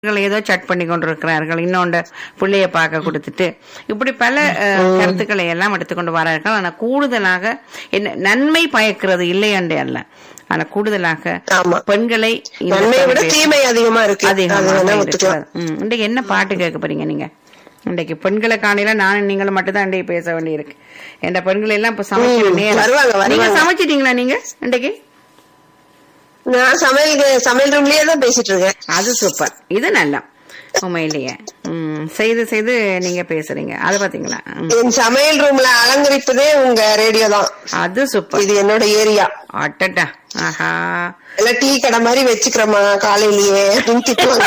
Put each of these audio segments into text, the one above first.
அவர்கள் ஏதோ சட் பண்ணி கொண்டிருக்கிறார்கள் இன்னொன்று பிள்ளைய பார்க்க கொடுத்துட்டு இப்படி பல அஹ், கருத்துக்களை எல்லாம் எடுத்துக்கொண்டு வரார்கள் ஆனா கூடுதலாக என்ன நன்மை பயக்கிறது இல்லை என்று அல்ல ஆனா கூடுதலாக ஆமா. பெண்களை இந்த நன்மையை விட தொலைபேசி- தீமை அதிகமா இருக்கு அது அதிகமாக வேணா இருக்கிறது. ஒத்துக்கலாம் ம், இன்றைக்கு என்ன பாட்டு கேட்க போறீங்க நீங்க இன்றைக்கு பெண்களை காணில நானும் நீங்களும் மட்டும் தான் இன்றைக்கு பேச வேண்டியிருக்கு என்ற பெண்கள் எல்லாம் இப்ப சமைக்கிற ம், நேரம் வருவாங்க, வருவாங்க. நீங்க சமைச்சிட்டீங்களா நீங்க இன்றைக்கு நான் சமையல் சமையல் ரூம்லயே தான் பேசிட்டு இருக்கேன் அது சூப்பர் இது நல்லா உண்மையிலேயே ம், செய்து செய்து நீங்க பேசுறீங்க அது பாத்தீங்களா ம், என் சமையல் ரூம்ல அலங்கரிப்பதே உங்க ரேடியோ தான் அது சூப்பர் இது என்னோட ஏரியா அட்டட்டா ஆஹா எல்லாம் டீ கடை மாதிரி வச்சுக்கிறோமா காலையிலயே அப்படின்னு திட்டுவாங்க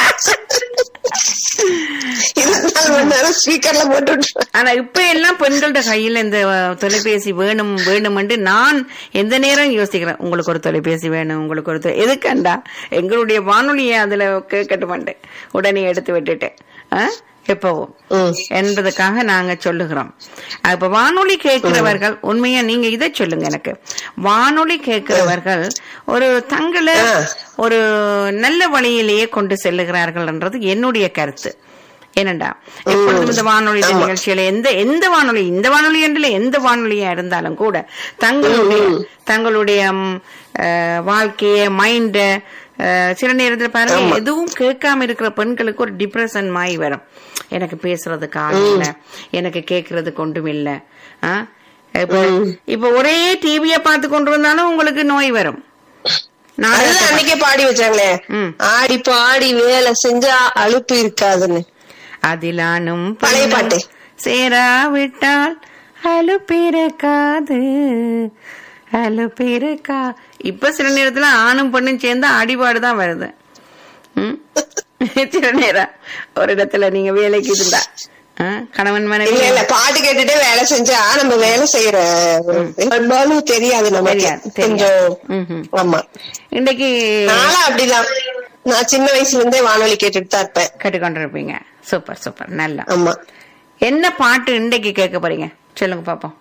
இருபத்தி நாலு மணி நேரம் ஸ்பீக்கர்ல போட்டு விட்டுருவேன். ஆனா இப்ப எல்லாம் பெண்கள்ட கையில இந்த அஹ், தொலைபேசி வேணும் வேணும்னு நான் எந்த நேரம் யோசிக்கிறேன் உங்களுக்கு ஒரு தொலைபேசி வேணும் உங்களுக்கு ஒரு தொ- எதுக்கண்டா எங்களுடைய வானொலியை அதுல கேட்கட்டுமாண்டேன் உடனே எடுத்து விட்டுட்டேன் ஆ? எப்பவும் ம். என்பதுக்காக நாங்க சொல்லுகிறோம் அஹ் இப்ப வானொலி கேட்கிறவர்கள் உண்மையா நீங்க இதை சொல்லுங்க எனக்கு வானொலி கேட்கிறவர்கள் ஒரு தங்களை ஆ. ஒரு நல்ல வழியிலேயே கொண்டு செல்லுகிறார்கள் என்றது என்னுடைய கருத்து ஏனண்டா எப்பொழுதும் இந்த வானொலி ஆமா. நிகழ்ச்சியில எந்த எந்த வானொலி இந்த வானொலி என்றில்ல எந்த வானொலியா இருந்தாலும் கூட தங்களுடைய தங்களுடைய ம், அஹ், வாழ்க்கைய மைண்ட சில நேரத்துல பாருங்க ஆமா. எதுவும் கேட்காம இருக்கிற பெண்களுக்கு ஒரு டிப்ரெஷன் மாய் வரும் எனக்கு பேசுறதுக்கு ஆள் இல்ல எனக்கு கேட்கறதுக்கு ஒன்றும் இல்ல ஆ? இப்ப இப்ப ஒரே டிவிய பார்த்து கொண்டு வந்தாலும் உங்களுக்கு நோய் வரும் நாடகத்தை அதுதான் அன்னைக்கே பாடி வச்சாங்களே ம். ஆடி பாடி வேலை செஞ்சா அலுப்பு இருக்காதுன்னு அதிலானும் பழைய பெண்ணும் பாட்டு. சேராவிட்டால் அலுப்பிருக்காது அலுப்பிருக்கா இப்ப சில நேரத்துல ஆணும் பெண்ணும் சேர்ந்து அடிபாடு தான் வருது ம்? சில நேரம் ஒரு இடத்துல நீங்க வேலைக்கு இருந்தா ஆ, கணவன் மனைவி இல்ல இல்ல பாட்டு கேட்டுட்டே வேலை செஞ்சா நம்ம வேலை செய்யற பெரும்பாலும் தெரியாது நமக்கு தெரியாது, தெரியாது. கொஞ்சம் ம்ஹும். ஆமா இன்னைக்கு நானும் அப்படிதான் நான் சின்ன வயசுல இருந்தே வானொலி கேட்டுட்டு தான் இருப்பேன் கேட்டுக்கொண்டிருப்பீங்க சூப்பர் சூப்பர் நல்லா ஆமா என்ன பாட்டு இன்னைக்கு கேட்க போறீங்க சொல்லுங்க பாப்போம்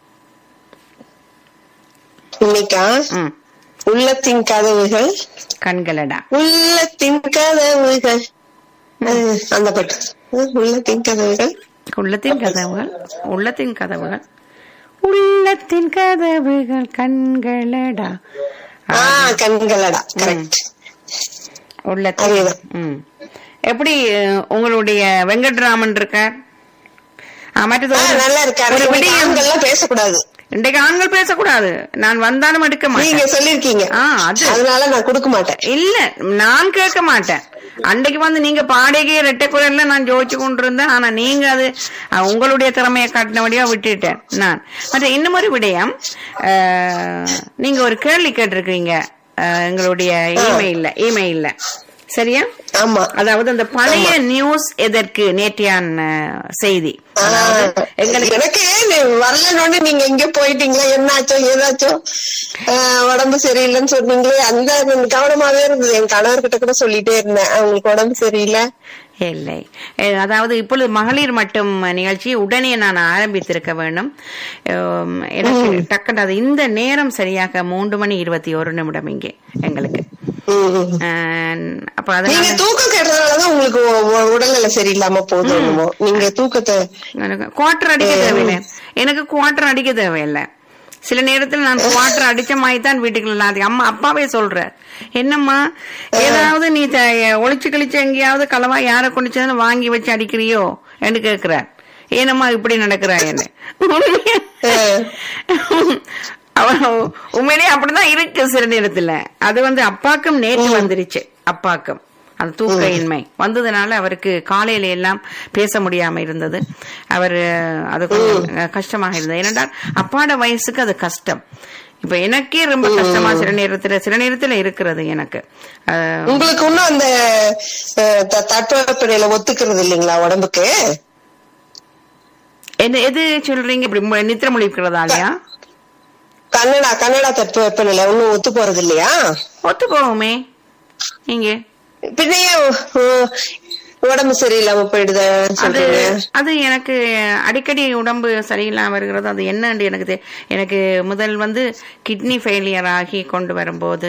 இன்னைக்கா ம் உள்ளத்தின் கதவுகள் கண்களடா உள்ளத்தின் கதவுகள் அஹ், அந்த பாட்டு அஹ், உள்ளத்தின் கதவுகள் உள்ளத்தின் கதவுகள் உள்ளத்தின் கதவுகள் உள்ளத்தின் கதவுகள் கண்களடா ஆஹ் கண்களடா கரெக்ட் உள்ளத்தின் அதேதான். ம். எப்படி அஹ், உங்களுடைய வெங்கட்ராமன் இருக்கார் ஆ, மற்றது ஒரு- நல்லா இருக்காரு ஒரு இன்னைக்கு விடயம் ஆண்கள்லாம் பேசக்கூடாது இன்றைக்கு ஆண்கள் பேசக்கூடாது நான் வந்தாலும் எடுக்க நீங்க மாட்டேன் சொல்லிருக்கீங்க ஆ, அது. அதனால நான் கொடுக்க மாட்டேன் இல்ல நான் கேட்க மாட்டேன் அன்றைக்கு வந்து நீங்க பாடகை ரெட்டை குரல்ல நான் ஜோதிச்சு கொண்டிருந்தேன் ஆனா நீங்க அது அஹ், உங்களுடைய திறமையை காட்டினபடியா விட்டுட்டேன் நான் மற்ற இன்னும் ஒரு விடயம் அஹ், நீங்க ஒரு கேள்வி கேட்டிருக்கீங்க அஹ், எங்களுடைய இமெயில்ல இமெயில்ல சரியா ஆமா அதாவது அந்த பழைய நியூஸ் எதற்கு நேற்றையான் அஹ், செய்தி அதாவது ஆஹ், எங்களுக்கு எனக்கு வரலன்னு நீங்க எங்க போயிட்டீங்களா என்னாச்சோ ஏதாச்சோ ஆஹ், உடம்பு சரியில்லைன்னு சொன்னீங்களே அந்த கவனமாவே இருந்தது என் கணவர்கிட்ட கூட சொல்லிட்டே இருந்தேன் அவங்களுக்கு உடம்பு சரியில்லை இல்லை அஹ் அதாவது இப்பொழுது மகளிர் மட்டும் நிகழ்ச்சி உடனே நான் ஆரம்பித்திருக்க வேண்டும் உம், எனக்கு டக்குன்னு அது இந்த நேரம் சரியாக மூன்று மணி இருபத்தி ஒரு நிமிடம் இங்கே எங்களுக்கு ம், ம். அஹ் அப்ப நீங்க அதனால தூக்கம் கேட்டதுனாலதான் உங்களுக்கு உ- உ- உடல்நிலை சரியில்லாம போகுது என்னமோ. நீங்க தூக்கத்தை எனக்கு குவார்டர் அடிக்க தேவையில்லை எனக்கு குவார்டர் அடிக்க தேவையில்லை சில நேரத்துல நான் குவார்டர் அடிச்ச மாதிரி தான் வீட்டுக்குள்ள அது அம்மா அப்பாவே சொல்ற என்னம்மா ஏதாவது நீ த- ஒளிச்சு கழிச்சு எங்கேயாவது களவா யாரை கொண்டு வாங்கி வச்சு அடிக்கிறியோ என்று கேக்குறார் ஏனம்மா இப்படி நடக்கிறாயன்னு அவன் உண்மையிலேயே அப்படிதான் இருக்கு சில நேரத்துல அது வந்து அப்பாக்கும் நேற்று வந்துருச்சு அப்பாக்கும் அந்த தூக்க இன்மை வந்ததுனால அவருக்கு காலையில எல்லாம் பேச முடியாம இருந்தது அவர் அது கொஞ்சம் கஷ்டமாக இருந்தது ஏனென்றால் அப்பாட வயசுக்கு அது கஷ்டம் இப்ப எனக்கே ரொம்ப கஷ்டமா சில நேரத்துல சில நேரத்துல இருக்கிறது எனக்கு அஹ், உங்களுக்கு இன்னும் அந்த அஹ், த- தட்பவெப்பநிலை ஒத்துக்கிறது இல்லைங்களா உடம்புக்கு என்ன எது சொல்றீங்க இப்படி மு- நித்திர முழிக்கிறதாலயா கன்னடா கன்னடா தட்பவெப்பநிலை ஒன்னும் ஒத்து போறது இல்லையா ஒத்து போகுமே இங்க பின்ன ஏன் உ- உடம்பு சரியில்லாம போயிடுத அது சொல்றீங்க அது எனக்கு அடிக்கடி உடம்பு சரியில்லாம வருகிறது அது என்னன்னு எனக்கு தெ- எனக்கு முதல் வந்து கிட்னி ஃபெயிலியர் ஆகி கொண்டு வரும்போது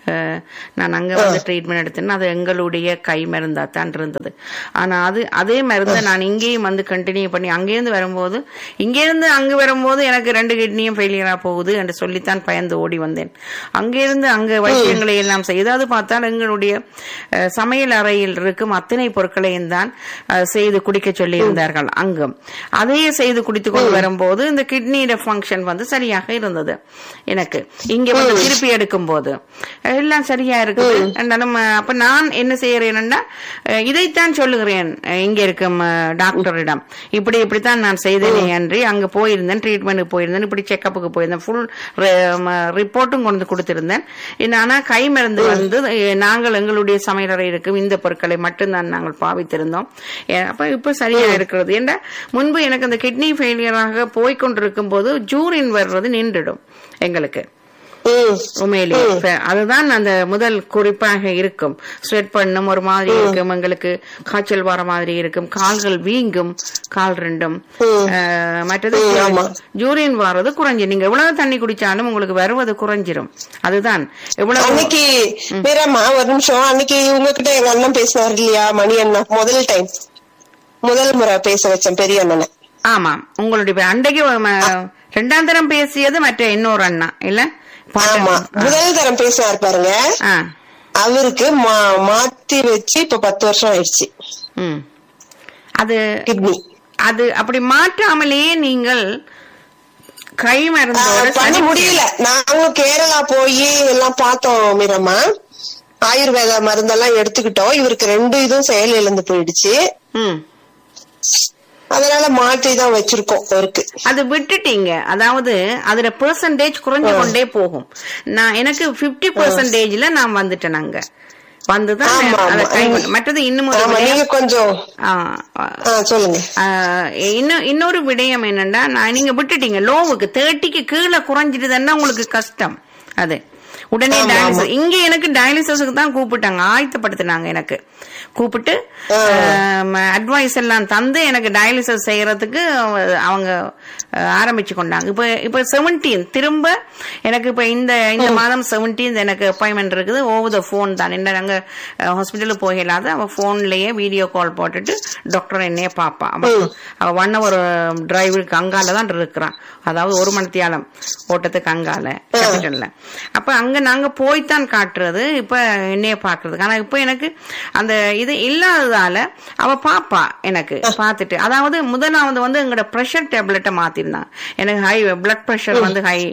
அஹ், நான் அங்க வந்து ட்ரீட்மெண்ட் எடுத்தேன் அது எங்களுடைய கை மருந்தா தான் இருந்தது ஆனா அது அதே மருந்தை நான் இங்கேயும் வந்து கண்டினியூ பண்ணி அங்கேருந்து வரும்போது இங்கேருந்து அங்க வரும்போது எனக்கு ரெண்டு கிட்னியும் ஃபெயிலியரா போகுது என்று சொல்லித்தான் பயந்து ஓடி வந்தேன் அங்கிருந்து அங்க வைத்தியங்களை எல்லாம் செய்து அது பார்த்தால் எங்களுடைய அஹ், சமையல் அறையில் இருக்கும் அத்தனை பொருட்களையும் தான் அஹ், செய்து குடிக்க சொல்லி இருந்தார்கள் அங்கும் அதையே செய்து குடித்து கொண்டு வரும்போது இந்த கிட்னியோட ஃபங்க்ஷன் வந்து சரியாக இருந்தது எனக்கு இங்க வந்து திருப்பி எடுக்கும் போது எல்லாம் சரியா இருக்குது இருந்தாலும் அஹ், அப்ப நான் என்ன செய்யறேன்னா அஹ், இதைத்தான் சொல்லுகிறேன் அஹ், இங்க இருக்கும் அஹ், டாக்டரிடம் இப்படி இப்படித்தான் நான் செய்தேனே அன்றி அங்க போயிருந்தேன் ட்ரீட்மெண்ட்டுக்கு போயிருந்தேன் இப்படி செக்கப்புக்கு போயிருந்தேன் ஃபுல் ரிப்போர்ட்டும் கொண்டு வந்து கொடுத்திருந்தேன் இது ஆனா கை மருந்து வந்து அஹ், நாங்கள் எங்களுடைய சமையலறை இருக்கும் இந்த பொருட்களை மட்டும்தான் நாங்கள் பாவித்திருந்தோம் அஹ், அப்ப இப்ப சரியா இருக்கிறது ஏன்னா முன்பு எனக்கு அந்த கிட்னி ஃபெயிலியராக போய்கொண்டிருக்கும் போது ஜூரின் வர்றது நின்றுடும் எங்களுக்கு ம் உண்மையிலேயே இப்ப அதுதான் அந்த முதல் குறிப்பாக இருக்கும் ஸ்வெட் பண்ணும் ஒரு மாதிரி இருக்கும் எங்களுக்கு காய்ச்சல் வர மாதிரி இருக்கும் கால்கள் வீங்கும் கால் ரெண்டும் அஹ், மற்றது ஜூரின் வர்றது குறைஞ்சு நீங்க எவ்வளவு தண்ணி குடிச்சாலும் உங்களுக்கு வருவது குறைஞ்சிரும் அதுதான் எவ்வளவு அன்னைக்கு மீராம்மா ஒரு நிமிஷம் அன்னைக்கு உங்ககிட்ட எங்க அண்ணன் பேசினார் இல்லையா மணி அண்ணா முதல் டைம் முதல் முறை பேச வச்சேன் பெரிய அண்ணனை ஆமாம் உங்களுடைய இப்ப அன்றைக்கு ம- ரெண்டாம் தரம் பேசியது மற்ற இன்னொரு அண்ணா இல்ல பாட்டு- ஆமா முதல் தரம் பேசினார் பாருங்க ஆ அவருக்கு மா- மாத்தி வச்சு இப்ப பத்து வருஷம் ஆயிடுச்சு ம் அது கிட்னி அது அப்படி மாற்றாமலேயே நீங்கள் கை மருந்தோட பண்ண சரி- முடியல நாங்களும் கேரளா போய் எல்லாம் பார்த்தோம் மீரம்மா ஆயுர்வேத மருந்தெல்லாம் எடுத்துக்கிட்டோம் இவருக்கு ரெண்டு இதுவும் செயல் இழந்து போயிடுச்சு ம் அதனால மாற்றி தான் வச்சிருக்கோம் அவருக்கு அது விட்டுட்டீங்க அதாவது அதுல பெர்சன்டேஜ் குறைஞ்சு கொண்டே போகும் நான் எனக்கு 50% பெர்சன்டேஜ்ல நான் வந்துட்டேன் அங்க வந்துதான் ஆமா, அதை ஆமா. கை மற்றது இன்னும் ஒரு ஆமா விடயம். நீங்க கொஞ்சம் ஆ, ஆ, ஆ, சொல்லுங்க ஆ, இன்னும் இன்னொரு விடயம் என்னன்னா நான் நீங்க விட்டுட்டீங்க லோவுக்கு தேர்ட்டிக்கு கீழே குறைஞ்சிட்டுதுன்னா உங்களுக்கு கஷ்டம் அது உடனே ஆமா, டயாலிசிஸ் இங்க எனக்கு டயாலிசிஸுக்கு தான் கூப்பிட்டாங்க ஆயத்தப்படுத்தினாங்க எனக்கு கூப்பிட்டு அட்வைஸ் எல்லாம் தந்து எனக்கு டயாலிசிஸ் செய்யறதுக்கு அவங்க அஹ், ஆரம்பிச்சு கொண்டாங்க இப்ப இப்ப செவன்டீன் திரும்ப எனக்கு இப்ப இந்த இந்த மாதம் செவன்டீன் எனக்கு அப்பாயின்மெண்ட் இருக்குது ஓவர் த போன் தான் என்ன நாங்க ஹாஸ்பிட்டலுக்கு போகலாத அவ போன்லயே வீடியோ கால் போட்டுட்டு டாக்டர் என்னைய பாப்பா அவ- அவ ஒன் ஹவர் டிரைவருக்கு அங்கால தான் இருக்கிறான் அதாவது ஒரு மணித்தியாலம் ஓட்டத்துக்கு அங்கால கேபிட்டல்ல அப்ப அங்க நாங்க போய்த்தான் காட்டுறது இப்ப என்னைய பாக்குறதுக்கு ஆனா இப்ப எனக்கு அந்த இது இல்லாததால அவ பாப்பா எனக்கு பார்த்துட்டு அதாவது முதலாவது வந்து எங்களோட ப்ரெஷர் டேப்லெட்டை மாத்திருந்தாங்க எனக்கு ஹை பிளட் ப்ரெஷர் வந்து ஹை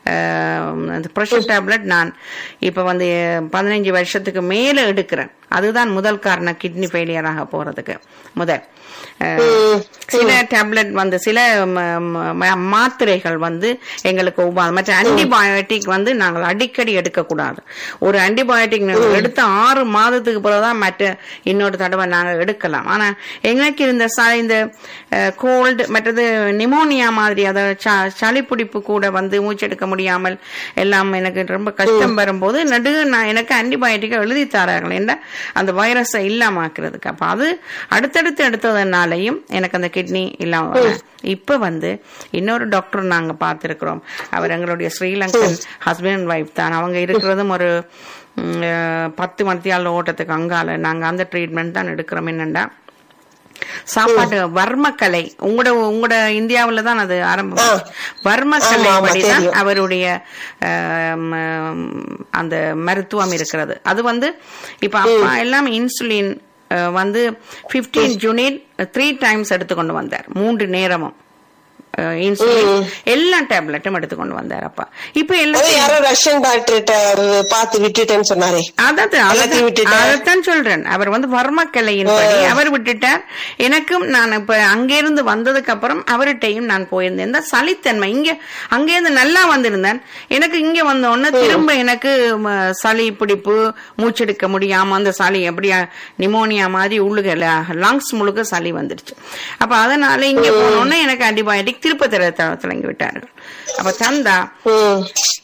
அந்த ப்ரெஷர் டேப்லெட் நான் இப்ப வந்து பதினஞ்சு வருஷத்துக்கு மேல எடுக்கிறேன் அதுதான் முதல் காரணம் கிட்னி ஃபெயிலியர் ஆக போறதுக்கு முதல் அஹ், சில டேப்லெட் வந்து சில ம- ம- ம- மாத்திரைகள் வந்து எங்களுக்கு உபாதம் மற்ற ஆன்டிபயோட்டிக் வந்து நாங்கள் அடிக்கடி எடுக்கக்கூடாது ஒரு ஆன்டிபயோட்டிக் எடுத்த ஆறு மாதத்துக்கு பிறகுதான் மற்ற இன்னொரு தடவை நாங்கள் எடுக்கலாம் ஆனா எங்களுக்கு இந்த ச- இந்த கோல்டு மற்றது நிமோனியா மாதிரி அதாவது ச- சளிப்பிடிப்பு கூட வந்து மூச்செடுக்க முடியாமல் எல்லாம் எனக்கு ரொம்ப கஷ்டம் வரும்போது நடு நான் எனக்கு ஆன்டிபயோட்டிக்கை எழுதி தரார்கள் என்ன அந்த வைரஸை இல்லாமக்கிறதுக்கு அப்ப அது அடுத்தடுத்து எடுத்ததுனாலையும் எனக்கு அந்த கிட்னி இல்லாம வரும். இப்ப வந்து இன்னொரு டாக்டர் நாங்க பார்த்திருக்கிறோம் அவர் எங்களுடைய ஸ்ரீலங்கன் ஹஸ்பண்ட் அண்ட் ஒய்ஃப் தான் அவங்க இருக்கிறதும் ஒரு ம், அஹ், பத்து மத்தியால ஓட்டத்துக்கு அங்கால நாங்க அந்த ட்ரீட்மெண்ட் தான் எடுக்கிறோம் என்னண்டா சாப்பாட்டு வர்மக்கலை உங்களோட உங்களோட இந்தியாவுல தான் அது ஆரம்பம் வர்மக்கலை ஆமா, ஆமா, படிதான் தெரியும். அவருடைய ஆம், ஆம், அந்த மருத்துவம் இருக்கிறது அது வந்து இப்ப அப்பா எல்லாம் இன்சுலின் அஹ், வந்து 15 யூனிட் த்ரீ டைம்ஸ் எடுத்துக்கொண்டு வந்தார் மூன்று நேரமும் அஹ், இன்சுலின் எல்லா டேப்லெட்டும் எடுத்துக்கொண்டு வந்தார் அப்பா இப்ப அது எல்லாம் யாரோ ரஷ்யன் டாக்டர்கிட்ட பார்த்து விட்டுட்டேன்னு சொன்னாரே அதாவது எல்லாத்தையும் விட்டுட்டார். அதைத்தான் சொல்றேன் அவர் வந்து வர்மக்கலையின் படி அவர் விட்டுட்டார் எனக்கும் நான் இப்ப அங்கிருந்து வந்ததுக்கு அப்புறம் அவர்கிட்டையும் நான் போயிருந்தேன் இந்த சளித்தன்மை இங்க அங்கிருந்து நல்லா வந்திருந்தேன் எனக்கு இங்க வந்த உடனே திரும்ப எனக்கு ம, சளி பிடிப்பு மூச்செடுக்க முடியாம அந்த சளி எப்படியா நிமோனியா மாதிரி உள்ளுக லங்ஸ் முழுக்க சளி வந்துடுச்சு அப்ப அதனால இங்க போன உடனே எனக்கு ஆன்டிபயோட்டிக் திருப்ப தர தொடங்கி விட்டார்கள் அப்ப தந்தா ம்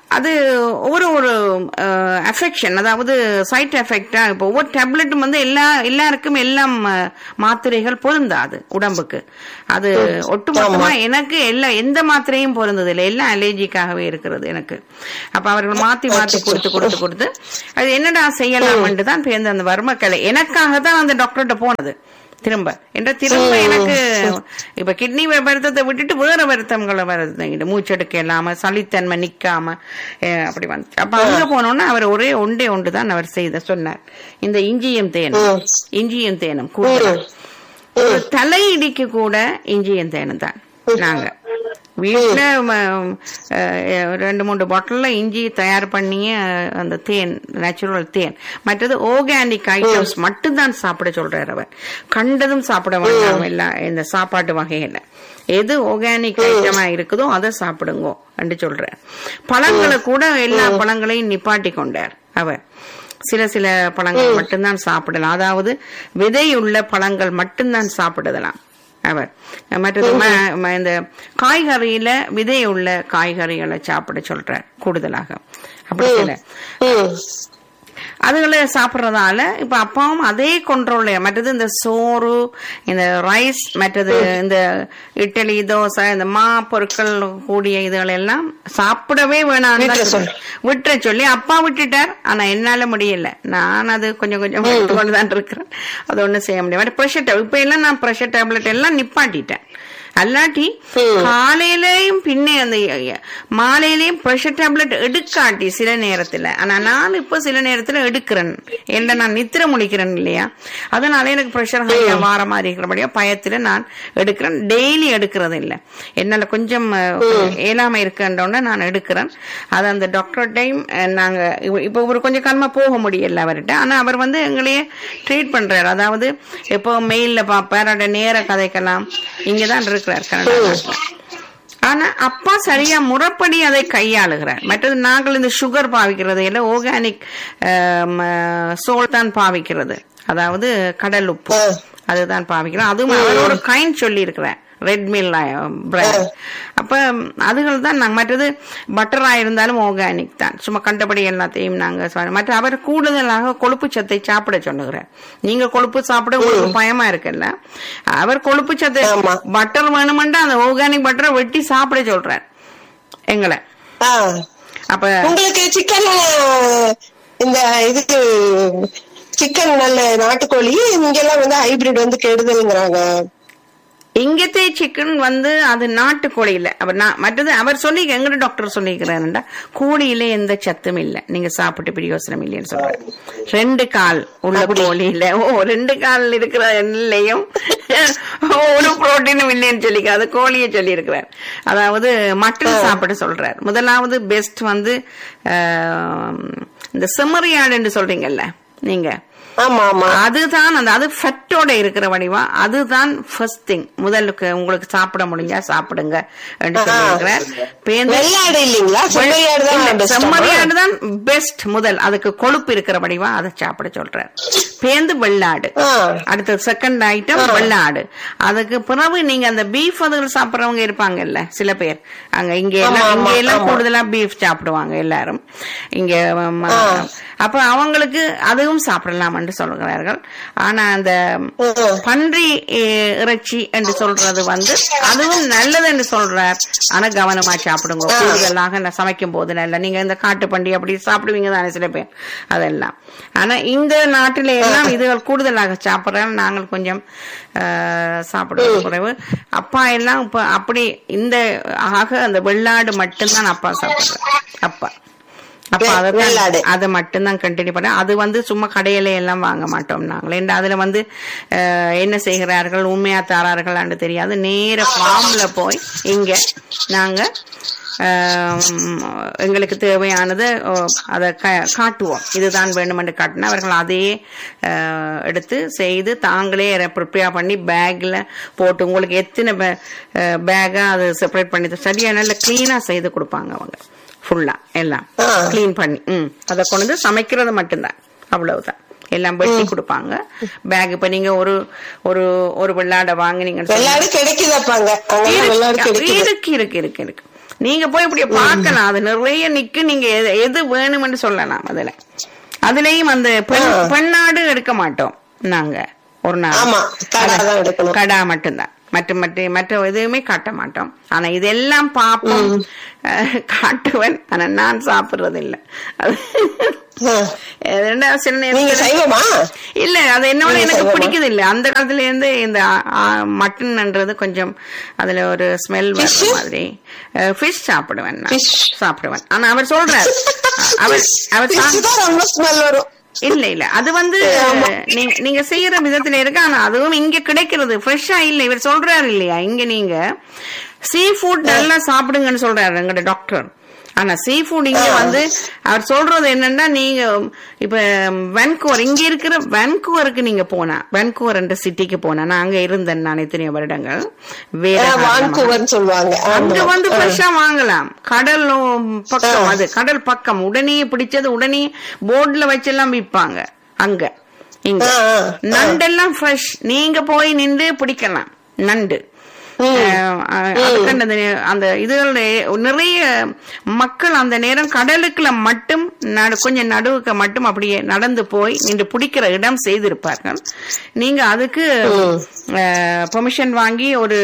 அது ஒவ்வொரு ஒரு அஃபெக்ஷன் அதாவது சைட் எஃபெக்டா இப்போ ஒவ்வொரு டேப்லெட்டும் வந்து எல்லா எல்லாருக்கும் எல்லாம் அஹ், மாத்திரைகள் பொருந்தாது உடம்புக்கு அது ஒட்டுமொத்தமா எனக்கு எல்லா எந்த மாத்திரையும் பொருந்தது இல்லை எல்லாம் அலர்ஜிக்காகவே இருக்கிறது எனக்கு அப்ப அவர்கள் மாத்தி மாத்தி கொடுத்து கொடுத்து கொடுத்து அது என்னடா செய்யலாம்னு தான் பேருந்து அந்த வர்மக்கலை எனக்காக தான் அந்த டாக்டர்கிட்ட போனது திரும்ப என்ற திரும்ப எனக்கு இப்ப கிட்னி வருத்தத்தை விட்டுட்டு வேற வருத்தங்களை வருது மூச்செடுக்க இல்லாம சளித்தன்மை நிக்காம அஹ், அப்படி வந்து அப்ப அங்க போனோம்னா அவர் ஒரே ஒன்றே ஒன்று தான் அவர் செய்த சொன்னார் இந்த இஞ்சியும் தேனும் ம். இஞ்சியும் தேனும் கூட ஒரு தலையிடிக்கு கூட இஞ்சியும் தேனும் தான் நாங்க வீட்டுல ம, அஹ், ரெண்டு மூணு பாட்டில்ல இஞ்சி தயார் பண்ணிய அந்த தேன் நேச்சுரல் தேன் மற்றது ஆர்கானிக் ஐட்டம்ஸ் மட்டும்தான் சாப்பிட சொல்றாரு அவர் கண்டதும் சாப்பிட வேண்டாம் எல்லாம் இந்த சாப்பாட்டு வகையில எது ஆர்கானிக் ஐட்டமா இருக்குதோ அதை சாப்பிடுங்கோ என்று சொல்றார் பழங்களை கூட எல்லா பழங்களையும் நிப்பாட்டி கொண்டார் அவர் சில சில பழங்கள் மட்டும்தான் சாப்பிடலாம் அதாவது விதையுள்ள பழங்கள் மட்டும்தான் சாப்பிடலாம் அவர் மற்றது ம- ம- இந்த காய்கறியில விதையுள்ள காய்கறிகளை சாப்பிட சொல்றார் கூடுதலாக அப்படி சில ம். அதுகளை சாப்பிடுறதால இப்ப அப்பாவும் அதே கண்ட்ரோல் மற்றது இந்த சோறு இந்த ரைஸ் மற்றது இந்த இட்லி தோசை இந்த மா பொருட்கள் கூடிய இதுகள் எல்லாம் சாப்பிடவே வேணாம் விட்டுற சொல்லு. விட்டுற சொல்லி அப்பா விட்டுட்டார் ஆனா என்னால முடியல நான் அது கொஞ்சம் கொஞ்சம் கொண்டு தான் இருக்கிறேன் அது ஒண்ணும் செய்ய முடியாது ப்ரெஷர் டேப்லெட் இப்ப எல்லாம் நான் ப்ரெஷர் டேப்லெட் எல்லாம் நிப்பாட்டிட்டேன் அல்லாட்டி காலையிலயும் பின்னே அந்த மாலையிலயும் ப்ரெஷர் டேப்லெட் எடுக்காட்டி சில நேரத்துல ஆனா நான் இப்ப சில நேரத்துல எடுக்கிறேன் என்ன நான் நித்திர முழிக்கிறேன் இல்லையா அதனால எனக்கு ப்ரெஷர் ஹையா வார மாதிரி இருக்கிறபடியா பயத்துல நான் எடுக்கிறேன் டெய்லி எடுக்கிறது இல்ல என்னால கொஞ்சம் அஹ், இயலாம இருக்குன்றோட நான் எடுக்கிறேன் அது அந்த டாக்டர் டைம் நாங்க இப்ப- இப்ப ஒரு கொஞ்சம் காலமா போக முடியல அவர்கிட்ட ஆனா அவர் வந்து எங்களையே ட்ரீட் பண்றாரு அதாவது எப்போ மெயில்ல பாப்பார் அட நேர கதைக்கலாம் இங்கதான் இருக்கிறார் கனடா நாட்டுல. ஆனா அப்பா சரியா முறைப்படி அதை கையாளுகிறார் மற்றது நாங்கள் இந்த சுகர் பாவிக்கிறது இல்ல ஆர்கானிக் சோல் தான் பாவிக்கிறது அதாவது கடல் உப்பு அதுதான் பாவிக்கிறோம் அதுவும் அவர் ஒரு கைண்ட் சொல்லி இருக்கிறேன் ரெட் மில் பிராண்ட் அப்ப அதுகள் தான் நாங்க மற்றது பட்டரா இருந்தாலும் ஆர்கானிக் தான் சும்மா கண்டபடி எல்லாத்தையும் நாங்க சொ- மற்ற அவர் கூடுதலாக கொழுப்பு சத்தை சாப்பிட சொன்னுகிறார் நீங்க கொழுப்பு சாப்பிட உங்களுக்கு பயமா இருக்குல்ல அவர் கொழுப்பு சத்தை ஆமா. பட்டர் வேணுமெண்டா அந்த ஆர்கானிக் பட்டரை வெட்டி சாப்பிட சொல்றார் எங்களை ஆ. அப்ப உங்களுக்கு சிக்கன் இந்த இது சிக்கன் நல்ல நாட்டுக்கோழி இங்கெல்லாம் வந்து ஹைபிரிட் வந்து கெடுதல்ங்கிறாங்க இங்கத்தே சிக்கன் வந்து அது நாட்டு கோழியில அவர் நான் மற்றது அவர் சொல்லி எங்கட டாக்டர் சொல்லிக்கிறாருண்டா கோழியில எந்த சத்தும் இல்ல நீங்க சாப்பிட்டு பிரயோசனம் இல்லைன்னு சொல்றாரு ரெண்டு கால் உள்ள கோழியில ஓ ரெண்டு கால் இருக்கிற எண்ணிலையும் ஒரு புரோட்டீனும் இல்லைன்னு சொல்லிக்க அது கோழியை சொல்லி இருக்கிறார் அதாவது மட்டன் சாப்பிட சொல்றார் முதலாவது பெஸ்ட் வந்து ஆஹ், இந்த செம்மறியாடுன்னு சொல்றீங்கல்ல நீங்க ஆமா ஆமா அதுதான் அந்த அது ஃபெட்டோட இருக்கிற வடிவா அதுதான் ஃபர்ஸ்ட் திங் முதலுக்கு உங்களுக்கு சாப்பிட முடிஞ்சா சாப்பிடுங்க என்று சொல்லியிருக்கிறார் பேந்து- வெள்ளாடு இல்லீங்களா செம்மறியாடு இல்ல, தான் best ஆமா? செம்மறியாடு தான் பெஸ்ட் முதல் அதுக்கு கொழுப்பு இருக்கிற வடிவா அதை சாப்பிட சொல்றார் பேந்து வெள்ளாடு ஆ. அடுத்த செகண்ட் ஐட்டம் வெள்ளாடு அதுக்கு பிறகு நீங்க அந்த பீஃப் அதுகள் சாப்பிடுறவங்க இருப்பாங்கல்ல சில பேர் அங்க இங்க எல்லாம் ஆமா, இங்க ஆமா, எல்லாம் ஆமா. கூடுதலா பீஃப் சாப்பிடுவாங்க எல்லாரும் இங்க ம, அப்ப அவங்களுக்கு அதுவும் சாப்பிடலாம் என்று சொல்கிறார்கள் ஆனா அந்த ம். பன்றி எ- இறைச்சி என்று சொல்றது வந்து அதுவும் நல்லது என்று சொல்றார் ஆனா கவனமா சாப்பிடுங்க கூடுதலாக நான் சமைக்கும் போது நல்ல நீங்க இந்த காட்டு பண்டி அப்படி சாப்பிடுவீங்க தானே சில பேர் அதெல்லாம் ஆனா இந்த நாட்டில எல்லாம் இதுகள் கூடுதலாக சாப்பிடுறாங்க நாங்கள் கொஞ்சம் ஆஹ், சாப்பிடுவது குறைவு அப்பா எல்லாம் இப்ப அப்படி இந்த ஆக அந்த வெள்ளாடு மட்டும்தான் அப்பா சாப்பிடுறாரு அப்பா அப்ப வெ- அதை வெள்ளாடு. அதை மட்டும்தான் கண்டினியூ பண்ண அது வந்து சும்மா கடையில எல்லாம் வாங்க மாட்டோம் நாங்கள் ஏன்னா அதுல வந்து அஹ், என்ன செய்கிறார்கள் உண்மையா தாரார்களான்னு தெரியாது நேர ஃபார்ம்ல போய் இங்க நாங்க அஹ், எங்களுக்கு தேவையானது ஓ, அதை க- காட்டுவோம் இதுதான் வேணுமென்று காட்டினா அவர்கள் அதையே அஹ், எடுத்து செய்து தாங்களே ப்ரிப்பேர் பண்ணி பேக்ல போட்டு உங்களுக்கு எத்தனை பேக்கா அது செப்பரேட் பண்ணி சரியா நல்ல கிளீனா செய்து கொடுப்பாங்க அவங்க ஃபுல்லா எல்லாம் ஆ. க்ளீன் பண்ணி ம் அதை கொண்டு வந்து சமைக்கிறது மட்டும்தான் அவ்வளவுதான் எல்லாம் வெட்டி கொடுப்பாங்க பேக் இப்ப நீங்க ஒரு ஒரு ஒரு வெள்ளாடை வாங்கினீங்கன்னு சொன்னா- வெள்ளாடு கிடைக்குதாப்பாங்க அங்க வெள்ளாடு இருக்கு கிடைக்குது இருக்கு இருக்கு இருக்கு இருக்கு நீங்க போய் இப்படி பார்க்கலாம் அது நிறைய நிக்கு நீங்க எது- எது வேணும்னு சொல்லலாம் அதுல அதுலயும் அந்த பெண் ஆ. பெண்ணாடு எடுக்க மாட்டோம் நாங்க ஒரு நாள் ஆமா கடா தான் எடுக்கணும் கடா மட்டும்தான் மற்ற மற்ற மற்ற எதுவுமே காட்ட மாட்டோம் ஆனா இதெல்லாம் பாப்போம் அஹ், காட்டுவேன் ஆனா நான் சாப்பிடுறது இல்ல அது ஆ. ரெண்டாவது சில நீங்க நேரத்துல சைவமா இல்ல அது என்னோட நீங்க எனக்கு சைவமா? பிடிக்குது இல்ல அந்த காலத்துல இருந்து இந்த மட்டன்ன்றது கொஞ்சம் அதுல ஒரு ஸ்மெல் வர Fish? மாதிரி ஃபிஷ் சாப்பிடுவேன் நான். Fish? சாப்பிடுவேன் ஆனா அவர் சொல்றார் அவர் அவர் Fish சா- தான் ரொம்ப ஸ்மெல் வரும் இல்ல இல்ல அது வந்து நீங்க நீங்க செய்யற விதத்துல இருக்கு ஆனா அதுவும் இங்க கிடைக்கிறது ஃப்ரெஷ்ஷா இல்ல இவர் சொல்றாரு இல்லையா இங்க நீங்க சீ ஃபுட் நல்லா சாப்பிடுங்கன்னு சொல்றாரு எங்கட டாக்டர் ஆனா சீ ஃபுட் இங்க வந்து அவர் சொல்றது என்னன்னா நீங்க இப்ப வென்கூவர் இங்க இருக்கிற வென்கூவருக்கு நீங்க போனா வென்கூவர் என்ற சிட்டிக்கு போனா நான் அங்க இருந்தேன் நான் எத்தனையோ வருடங்கள் வேற காரணமா. வான்கூவர்னு சொல்லுவாங்க அங்க ஆமா. வந்து ஆ. ஃப்ரெஷ்ஷா வாங்கலாம் கடல் பக்கம் ஆ. அது கடல் பக்கம் உடனே பிடிச்சது உடனே போர்டுல வச்செல்லாம் விற்பாங்க அங்க இங்க ஆ, ஆ, ஆ. நண்டெல்லாம் ஃப்ரெஷ் நீங்க போய் நின்று பிடிக்கலாம் நண்டு ம். அஹ், அஹ், அதுக்கு அந்த நே- அந்த இதுகள் நிறைய மக்கள் அந்த நேரம் கடலுக்குள்ள மட்டும் நடு- கொஞ்சம் நடுவுக்கு மட்டும் அப்படியே நடந்து போய் நின்று பிடிக்கிற இடம் செய்திருப்பார்கள் நீங்க அதுக்கு பெர்மிஷன் வாங்கி ஒரு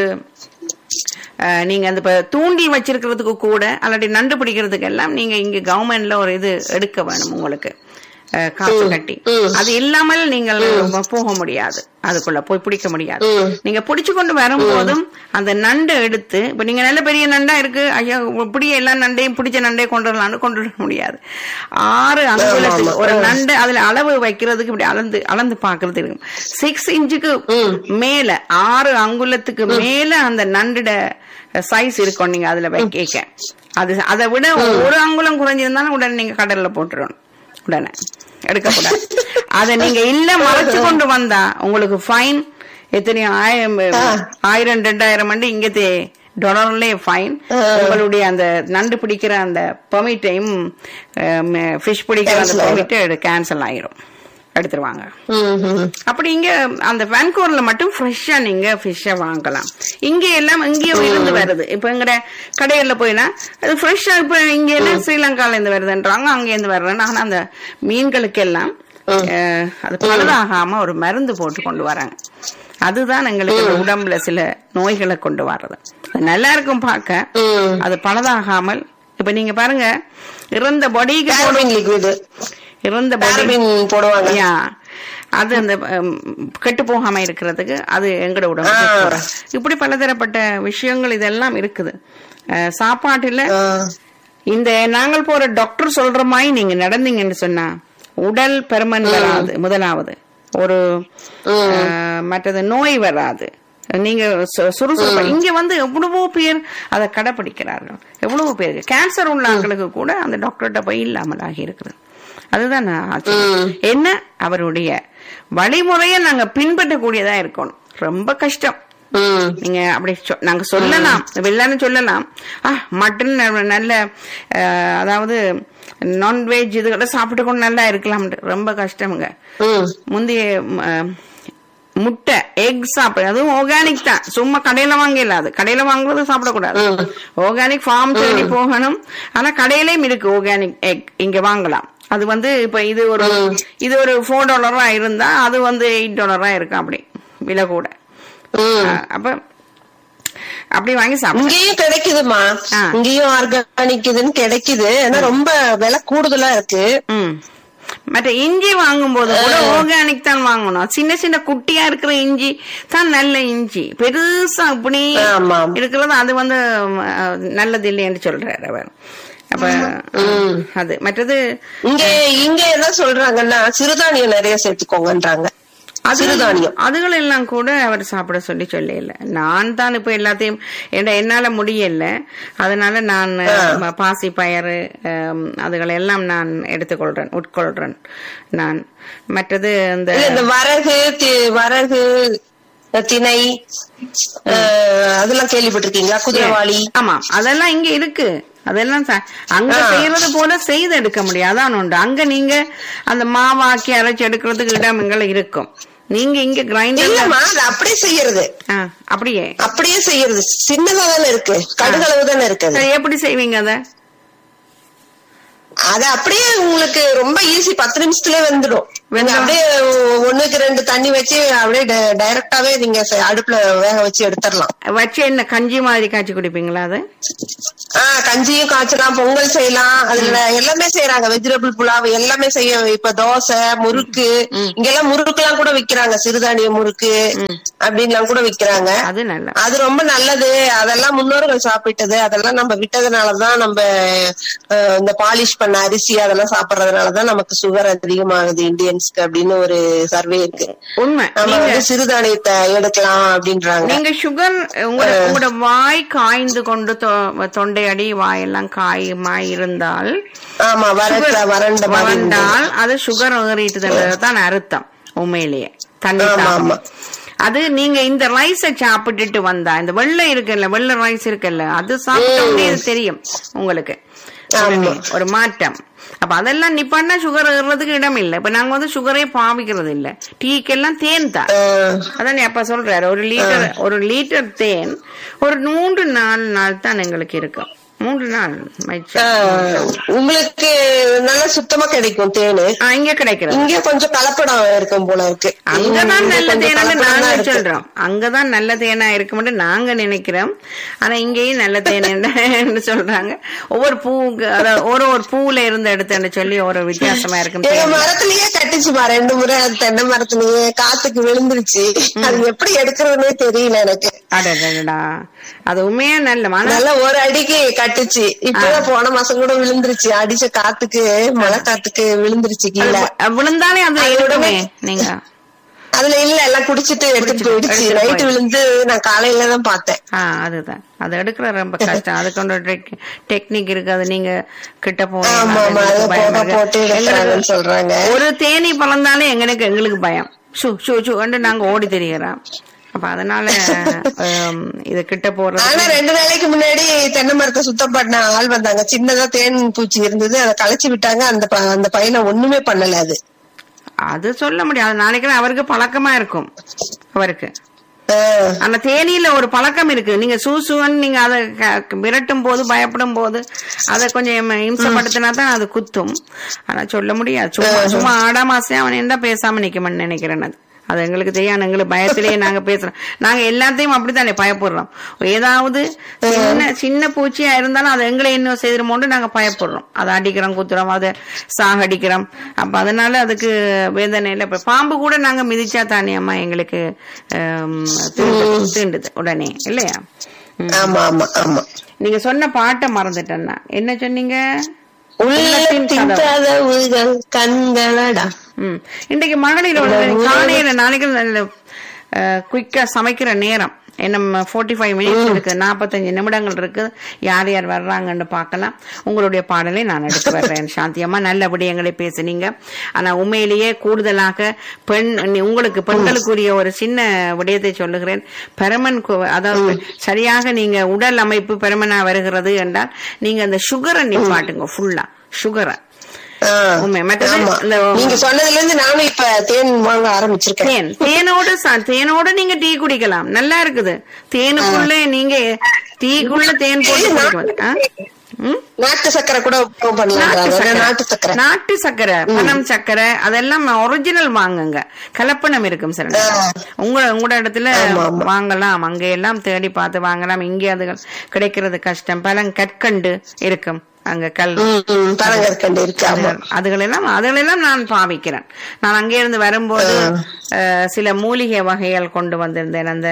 அஹ், நீங்க அந்த இப்ப தூண்டில் வச்சிருக்கிறதுக்கு கூட அல்லாட்டி நண்டு பிடிக்கிறதுக்கு எல்லாம் நீங்க இங்க கவர்மெண்ட்ல ஒரு இது எடுக்க வேணும் உங்களுக்கு அஹ், காசு கட்டி அது இல்லாமல் நீங்கள் போக முடியாது அதுக்குள்ள போய் பிடிக்க முடியாது ம். நீங்க பிடிச்சு கொண்டு வரும்போதும் அந்த நண்டை எடுத்து இப்ப நீங்க நல்ல பெரிய நண்டா இருக்கு ஐயா இப்படியே எல்லா நண்டையும் பிடிச்ச நண்டையும் கொண்டு வரலாம்னு கொண்டு வர முடியாது ஆறு அங்குலத்துக்கு ஒரு நண்டு அதுல அளவு வைக்கிறதுக்கு இப்படி அளந்து அளந்து பாக்குறது இருக்கும் சிக்ஸ் இன்ச்சுக்கு மேல ஆறு அங்குலத்துக்கு மேல அந்த நண்டுட சைஸ் இருக்கும் நீங்க அதுல வைக்க அது அதை விட ஒரு அங்குலம் குறைஞ்சிருந்தாலும் உடனே நீங்க கடல்ல போட்டுறணும் உடனே எடுக்கக்கூடாது அதை நீங்க இல்ல மறைச்சு கொண்டு வந்தா உங்களுக்கு ஃபைன் எத்தனையோ ஆயிரம் ஆயிரம் ரெண்டாயிரம் மண்டி இங்க டாலர்லயே ஃபைன் உங்களுடைய அந்த நண்டு பிடிக்கிற அந்த பெர்மிட்டையும் ஃபிஷ் பிடிக்கிற அந்த Cancel ஆயிரும். பெர்மிட் கேன்சல் ஆயிரும் எடுத்துருவாங்க ம், ம். அப்படி இங்க அந்த வேன்கூர்ல மட்டும் ஃப்ரெஷ்ஷா நீங்க ஃபிஷ்ஷ வாங்கலாம் இங்க எல்லாம் இங்கேயும் இருந்து வருது இப்ப எங்கட கடையில போயினா அது ஃப்ரெஷ்ஷா இப்ப இங்க எல்லாம் ஸ்ரீலங்கால இருந்து வருதுன்றாங்க அங்க இருந்து வருதுன்னு ஆனா அந்த மீன்களுக்கு எல்லாம் அஹ், அது பழுதாகாம ஒரு மருந்து போட்டு கொண்டு வராங்க அதுதான் எங்களுக்கு இந்த உடம்புல சில நோய்களை கொண்டு வர்றது அது நல்லா இருக்கும் பார்க்க ம். அது பழுதாகாமல் இப்ப நீங்க பாருங்க இறந்த பொடிக்கு Paraben liquid. இறந்த பொடி Paraben போடுவாங்க யா அது அந்த ஹம், கெட்டு போகாம இருக்கிறதுக்கு அது எங்கட உடம்பு ஆ. இப்படி பலதரப்பட்ட விஷயங்கள் இதெல்லாம் இருக்குது அஹ், சாப்பாட்டுல ஆ. இந்த நாங்கள் போற டாக்டர் சொல்ற மாதிரி நீங்க நடந்தீங்கன்னு சொன்னா உடல் பெருமன் வராது முதலாவது ஒரு அஹ், மற்றது நோய் வராது நீங்க சு- சுறுசுறுப்பா இங்க வந்து எவ்வளவோ பேர் அதை கடைபிடிக்கிறார்கள் எவ்வளவோ பேருக்கு கேன்சர் உள்ள ஆட்களுக்கு கூட அந்த டாக்டர்கிட்ட போய் இல்லாமல் ஆகி இருக்குது அதுதான் நான் ஆச்சரியம். என்ன அவருடைய வழிமுறையை நாங்க பின்பற்றக்கூடியதா இருக்கணும் ரொம்ப கஷ்டம் ம். நீங்க அப்படி சொ- நாங்க சொல்லலாம் வெள்ளான்னு சொல்லலாம் ஆ மட்டன் ந- நல்ல அஹ், அதாவது நான்வெஜ் இதுகளை சாப்பிட்டு கொண்டு நல்லா இருக்கலாம் ரொம்ப கஷ்டமுங்க ம். முந்தைய ம், அஹ், முட்டை எக் சாப்பிடு அதுவும் ஆர்கானிக் தான் சும்மா கடையில வாங்கல அது கடையில வாங்குறது சாப்பிடக்கூடாது ஆர்கானிக் ஃபார்ம் தேடி போகணும் ஆனா கடையிலயும் இருக்கு ஆர்கானிக் எக் இங்க வாங்கலாம் அது வந்து இப்ப இது ஒரு இது ஒரு ஃபோர் டாலரா இருந்தா அது வந்து எயிட் டாலரா இருக்கும் அப்படி விலை கூட ம். அஹ் அப்ப அப்படி வாங்கி சாப்பிடுங்க இங்கேயும் கிடைக்குதுமா ஆ. இங்கேயும் ஆர்கானிக் இதுன்னு கிடைக்குது ஆனா ரொம்ப விலை கூடுதலா இருக்கு ம் மற்ற இஞ்சி வாங்கும் போது கூட ஆர்கானிக் தான் வாங்கணும் சின்ன சின்ன குட்டியா இருக்கிற இஞ்சி தான் நல்ல இஞ்சி பெருசா அப்படி ஆமா. இருக்கிறது அது வந்து அஹ், நல்லது இல்லைன்னு சொல்றாரு அவர் அப்ப அது மற்றது இங்க இங்க என்ன சொல்றாங்கன்னா சிறுதானியம் நிறைய சேர்த்துக்கோங்கன்றாங்க அது சிறுதானியம் அதுகள் எல்லாம் கூட அவர் சாப்பிட சொல்லி சொல்லல நான் தான் இப்ப எல்லாத்தையும் என்ன- என்னால முடியல அதனால நான் ம, பாசி பயறு அம், அதுகளை எல்லாம் நான் எடுத்துக்கொள்றேன் உட்கொள்றேன் நான் மற்றது இந்த இல்ல, இந்த வரகு தி- வரகு திணை அஹ், அதெல்லாம் கேள்விப்பட்டிருக்கீங்களா குதிரைவாளி ஆமா அதெல்லாம் இங்க இருக்கு அதெல்லாம் ச- அங்க ஆ. செய்யறது போல செய்து எடுக்க முடியாது அதான் உண்டு அங்க நீங்க அந்த மாவாக்கி அரைச்சு எடுக்கிறதுக்கு இடங்கள் இருக்கும் நீங்க இங்க கிரைண்டர் இல்லம்மா அது அப்படியே செய்யறது அப்படியே அப்படியே செய்யறது சின்னதா தானே இருக்கு கடுகளவு தானே இருக்கு அது. சரி எப்படி செய்வீங்க அத அது அப்படியே உங்களுக்கு ரொம்ப ஈஸி பத்து நிமிஷத்துலயே வெந்துடும் நீங்க வெந்துடும். அப்படியே ஒண்ணுக்கு ரெண்டு தண்ணி வச்சு அப்படியே ட- டைரக்டாவே நீங்க செ- அடுப்புல வேக வச்சு எடுத்துடலாம் வச்சு என்ன கஞ்சி மாதிரி காய்ச்சி குடிப்பீங்களா அது ஆஹ் கஞ்சியும் காய்ச்சலாம் பொங்கல் செய்யலாம் அதுல எல்லாமே செய்யறாங்க வெஜிடபிள் புலாவ் எல்லாமே செய்ய இப்ப தோசை முறுக்கு இங்கெல்லாம் முறுக்கு எல்லாம் கூட விக்கிறாங்க சிறுதானிய முறுக்கு அப்படின்லாம் கூட விக்கிறாங்க அது நல்ல அது ரொம்ப நல்லது அதெல்லாம் முன்னோர்கள் சாப்பிட்டது அதெல்லாம் நம்ம விட்டதுனாலதான் நம்ம அஹ், இந்த பாலிஷ் பண்ண அரிசி அதெல்லாம் சாப்பிடறதுனாலதான் நமக்கு சுகர் அதிகமாகுது இந்தியன்ஸ்க்கு அப்படின்னு ஒரு சர்வே இருக்கு உண்மை நம்ம நீங்க வந்து சிறுதானியத்தை எடுக்கலாம் அப்படின்றாங்க நீங்க சுகர் உங்களோட உங்களோட வாய் காய்ந்து கொண்டு தொ- தொண்டை அடி வாயெல்லாம் காயுமாய் இருந்தால் ஆமா வறட்ல வறண்ட மாதிரி இருந்தது. வறண்டால் அது சுகர் ஏறிட்டுதுன்றது தான் அர்த்தம் உண்மையிலேயே தண்ணி ஆமா, தாகம். ஆமா. அது நீங்க இந்த ரைஸ சாப்பிட்டுட்டு வந்தா இந்த வெள்ளை இருக்குல்ல வெள்ளை ரைஸ் இருக்குல்ல அது சாப்பிட்ட உடனே இது தெரியும் உங்களுக்கு உடனே ஒரு மாற்றம் அப்ப அதெல்லாம் நிப்பாட்டினா சுகர் ஏறுறதுக்கு இடம் இல்லை இப்ப நாங்க வந்து சுகரே பாவிக்கிறது இல்ல டீக்கெல்லாம் தேன் தான் ஆஹ், அதான் அப்ப சொல்றாரு ஒரு லிட்டர் ஒரு லிட்டர் தேன் ஒரு மூன்று நாலு நாள் தான் எங்களுக்கு இருக்கும் மூன்று நாள் மிச்சம். ஆஹ், உங்களுக்கு நல்லா சுத்தமா கிடைக்கும் தேனு ஆ, இங்க கிடைக்கிறது இங்க கொஞ்சம் கலப்படம் இருக்கும் போல இருக்கு அங்கதான் இங்க நல்ல கொஞ்சம் தேனான்னு கலப்படம் தான் நாங்க இருக்கு. சொல்றோம் அங்கதான் நல்ல தேனா இருக்கும்னு நாங்க நினைக்கிறோம் ஆனா இங்கேயும் நல்ல தேன் சொல்றாங்க ஒவ்வொரு பூவுக்கு அதாவது ஒரு ஒரு பூவுல இருந்து எடுத்துன்னு சொல்லி ஒரு வித்தியாசமா இருக்கும் எங்க தேன். மரத்திலேயே கட்டுச்சுமா ரெண்டு முறை அது தென்னை மரத்திலேயே காத்துக்கு விழுந்துருச்சு அது எப்படி எடுக்கிறதுனே தெரியல எனக்கு அடடடடா. அது உண்மையா நல்ல ஆனா நல்லா ஒரு அடிக்கு கட்டுச்சு இப்பதான் போன மாசம் கூட விழுந்துருச்சு அடிச்ச காத்துக்கு மழை காத்துக்கு விழுந்துருச்சு கீழே அது விழுந்தாலே அது அது இருக்கணுமே உடனே- நீங்க அதுல இல்ல எல்லாம் குடிச்சிட்டு எடுத்துட்டு போயிடுச்சு எடுத்துட்டு நைட்டு போயிடுச்சு. விழுந்து நான் காலையில தான் பார்த்தேன் ஆ அதுதான் அது எடுக்கிற ரொம்ப கஷ்டம் அதுக்கு ஒரு டெக்னிக் இருக்கு அது நீங்க கிட்ட போய் ஆமா ஆமா அது அதை பயமா போக இருக்கு. போட்டு எடுக்கிறாங்கன்னு எங்களுக்கு சொல்றாங்க ஒரு தேனி பழந்தாலே எங்களுக்கு எங்களுக்கு பயம் ஷூ ஷூ ஷூ நாங்க ஓடி தெரிகிறோம் அப்ப அதனால ஹம், இது கிட்ட போறது ஆனா ரெண்டு நாளைக்கு முன்னாடி தென்னை மரத்தை சுத்தம் பண்ண ஆள் வந்தாங்க சின்னதா தேன் பூச்சி இருந்தது அதை களைச்சு விட்டாங்க அந்த ப- அந்த பையனை ஒண்ணுமே பண்ணல அது அது சொல்ல முடியாது நாளைக்கு அவருக்கு பழக்கமா இருக்கும் அவருக்கு ஆஹ் ஆனா தேனியில ஒரு பழக்கம் இருக்கு நீங்க சூசுவன் நீங்க அதை க- விரட்டும் போது பயப்படும் போது அதை கொஞ்சம் இம்சப்படுத்தினா தான் அது குத்தும் ஆனா சொல்ல முடியாது சும்மா சும்மா ஆடாமாசே அவன் என்ன பேசாம நிக்கணும்னு நினைக்கிறேன் அது அது எங்களுக்கு தெரியும் எங்களுக்கு பயத்திலேயே நாங்க பேசுறோம் நாங்க எல்லாத்தையும் அப்படித்தானே பயப்படுறோம் ஏதாவது சின்ன சின்ன பூச்சியா இருந்தாலும் அது எங்களை இன்னும் செய்திருமோன்னு நாங்க பயப்படுறோம் அதை அடிக்கிறோம் குத்துறோம் அதை சாகடிக்கிறோம் அப்ப அதனால அதுக்கு வேதனையில இப்ப பாம்பு கூட நாங்க மிதிச்சா தானே அம்மா எங்களுக்கு ஆம், தீண்டு- தீண்டுது உடனே இல்லையா ம். ஆமா ஆமா ஆமா நீங்க சொன்ன பாட்டை மறந்துட்டேன்னா என்ன சொன்னீங்க உள்ளத்தின் கதவுகள் கண்களடா ம் இன்றைக்கு மகளிர் வந்து காலையில நாளைக்கு குயிக்கா சமைக்கிற நேரம் என்ன ஃபோர்ட்டி ஃபைவ் மினிட்ஸ் இருக்கு நாற்பத்தஞ்சு நிமிடங்கள் இருக்கு யார் யார் வர்றாங்கன்னு பார்க்கலாம் உங்களுடைய பாடலை நான் எடுத்து வர்றேன் சாந்தியம்மா நல்லபடி எங்களை பேசுனீங்க ஆனா உண்மையிலேயே கூடுதலாக பெண் நீ- உங்களுக்கு பெண்களுக்குரிய ஒரு சின்ன விடயத்தை சொல்லுகிறேன் பெருமன் கு- அதாவது சரியாக நீங்க உடல் அமைப்பு பெருமனா வருகிறது என்றால் நீங்க அந்த சுகரை நிப்பாட்டுங்க ஃபுல்லா சுகரை ஆஹ் உண்மை மற்றது ஆமா இந்த நீங்க சொன்னதுல இருந்து நானும் இப்ப தேன் வாங்க ஆரம்பிச்சிருக்கேன் தேன் தேனோட ச- தேனோட நீங்க டீ குடிக்கலாம் நல்லா இருக்குது தேனுக்குள்ள நீங்க டீக்குள்ள தேன் போட்டு குடிக்கலாம் ஆ? ம்? நாட்டு சக்கரை கூட உபயோகம் நாட்டு பண்ணலாம் சக்கரை நாட்டு சக்கரை நாட்டு சக்கரை பனம் சக்கரை அதெல்லாம் ஒரிஜினல் வாங்குங்க கலப்பணம் இருக்கும் சார் உங்க உங்களோட இடத்துல வாங்கலாம் அங்க எல்லாம் தேடி பார்த்து வாங்கலாம் இங்கே அது கிடைக்கிறது கஷ்டம் பழம் கற்கண்டு இருக்கும் அங்க கல் ம், ம், பனங்கற்கண்டு இருக்கு ஆமா அதுகள்- அதுகளெல்லாம் அதுகளெல்லாம் நான் பாவிக்கிறேன் நான் அங்கே இருந்து வரும்போது அஹ், சில மூலிகை வகைகள் கொண்டு வந்திருந்தேன் அந்த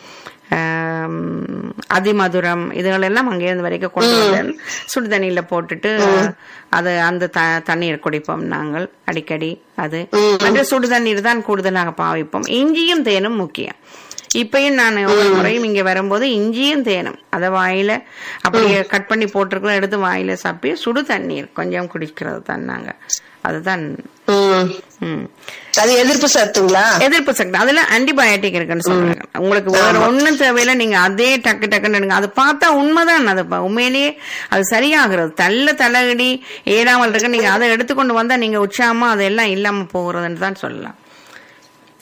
ஆம், அதிமதுரம் இதுகளெல்லாம் அங்கே இருந்து வரைக்கும் கொண்டு வந்தேன் சுடு தண்ணியில போட்டுட்டு அது அந்த த- தண்ணீர் குடிப்போம் நாங்கள் அடிக்கடி அது மற்ற சுடு தண்ணீர் தான் கூடுதலாக பாவிப்போம் இஞ்சியும் தேனும் முக்கியம் இப்பயும் நான் ஒரு முறையும் இங்க வரும்போது இஞ்சியும் தேனும் அத வாயில அப்படியே கட் பண்ணி போட்டிருக்கிறோம் எடுத்து வாயில சாப்பி சுடு தண்ணீர் கொஞ்சம் குடிக்கிறது தான் நாங்க அதுதான் ம். ம். அது எதிர்ப்பு சத்துங்களா எதிர்ப்பு சக்தி அதுல ஆன்டிபயோட்டிக் இருக்குன்னு சொல்றாங்க உங்களுக்கு வேற ஒண்ணும் தேவையில்ல நீங்க அதே டக்கு டக்குன்னு எடுங்க அது பார்த்தா உண்மைதான் அது ப- உண்மையிலேயே அது சரியாகிறது தள்ள தலையடி ஏறாமல் இருக்கு நீங்க அதை எடுத்துக்கொண்டு வந்தா நீங்க உற்சாகமா அதெல்லாம் இல்லாம போகிறதுன்னு தான் சொல்லலாம்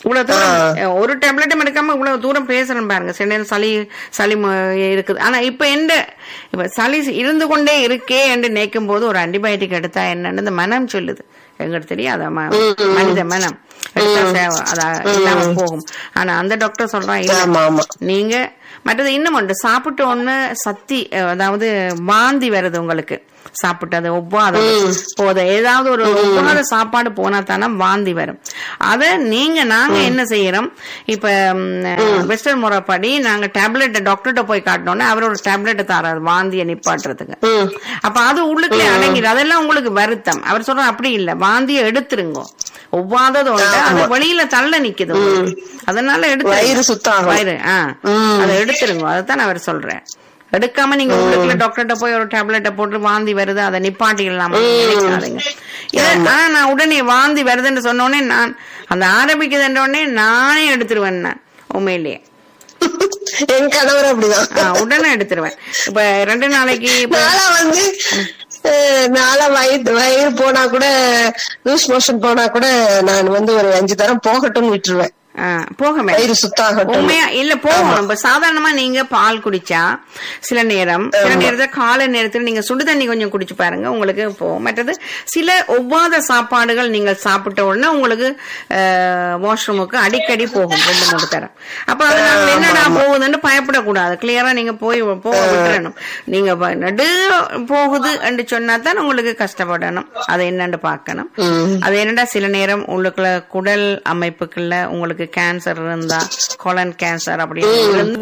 இவ்வளவு தூரம் அஹ், ஒரு டேப்லெட்டும் எடுக்காம இவ்வளவு தூரம் பேசுறேன் பாருங்க சில நேரம் சளி சளி ம- இருக்குது ஆனா இப்ப எந்த இப்ப சளி இருந்து கொண்டே இருக்கே என்று நினைக்கும் போது ஒரு ஆன்டிபயோட்டிக் எடுத்தா என்னன்னு இந்த மனம் சொல்லுது எங்களுக்கு தெரியாத மனித மனம் எடுத்தா சே- அது இல்லாம போகும் ஆனா அந்த டாக்டர் சொல்றான் இல்ல ஆமா ஆமா நீங்க மற்றது இன்னும் ஒன்று சாப்பிட்ட ஒண்ணு சத்தி அஹ், அதாவது வாந்தி வருது உங்களுக்கு சாப்பிட்டு அது ஒவ்வாதம் போத ஏதாவது ஒரு ஒவ்வாத சாப்பாடு போனா தானே வாந்தி வரும் அத நீங்க நாங்க என்ன செய்யறோம் இப்ப வெஸ்டர்ன் முறைப்படி நாங்க டேப்லெட் டாக்டர்கிட்ட போய் காட்டினோம்னா அவர் ஒரு டேப்லெட் தராரு வாந்தியை நிப்பாட்டுறதுக்கு ம் அப்ப அது உள்ளுக்குள்ளே அடங்கிடும் அதெல்லாம் உங்களுக்கு வருத்தம் அவர் சொல்ற அப்படி இல்ல வாந்தியை எடுத்துருங்க ஒவ்வாதது உண்டு அது வெளியில தள்ள நிக்குது உங்களுக்கு. அதனால எடுத்து வயிறு சுத்தம் ஆகும். வயிறு ஆ ம். அதை எடுத்துருங்க அதைத்தான் அவர் சொல்றேன் எடுக்காம நீங்க உள்ளுக்குள்ள டாக்டர்கிட்ட போய் ஒரு டேப்லெட்டை போட்டு வாந்தி வருது அதை நிப்பாட்டிடலாமா நினைக்காதீங்க இத ஆனா நான் உடனே வாந்தி வருதுன்னு சொன்ன உடனே நான் அந்த ஆரம்பிக்குதுன்ற உடனே நானே எடுத்துருவேன் நான் உண்மையிலேயே என் கணவர் அப்படிதான் ஆ, உடனே எடுத்துருவேன் இப்ப ரெண்டு நாளைக்கு இப்ப நாளா வந்து அஹ், நாளா வயிறு வயிறு போனா கூட லூஸ் மோஷன் போனா கூட நான் வந்து ஒரு அஞ்சு தரம் போகட்டும்னு விட்டுருவேன் ஆ, போகமே வயிறு சுத்தாகட்டும் உண்மையா இல்ல போகும் இப்ப சாதாரணமா நீங்க பால் குடிச்சா சில நேரம் சில நேரத்துல காலை நேரத்துல நீங்க சுடு தண்ணி கொஞ்சம் குடிச்சு பாருங்க உங்களுக்கு போகும் மற்றது சில ஒவ்வாத சாப்பாடுகள் நீங்கள் சாப்பிட்ட உடனே உங்களுக்கு வாஷ்ரூமுக்கு அடிக்கடி போகும் ரெண்டு மூணு தரம் அப்ப அதனால என்னடா போகுதுன்னு பயப்படக்கூடாது கிளியரா நீங்க போய் போக விட்டுறணும் நீங்க ப- நடு போகுது என்று சொன்னா தான் உங்களுக்கு கஷ்டப்படணும் அதை என்னன்னு பார்க்கணும் ம். அது என்னடா சில நேரம் உள்ளுக்குள்ள குடல் அமைப்புக்குள்ள உங்களுக்கு கேன்சர் இருந்தா கொலன் கேன்சர் அப்படி இருந்தா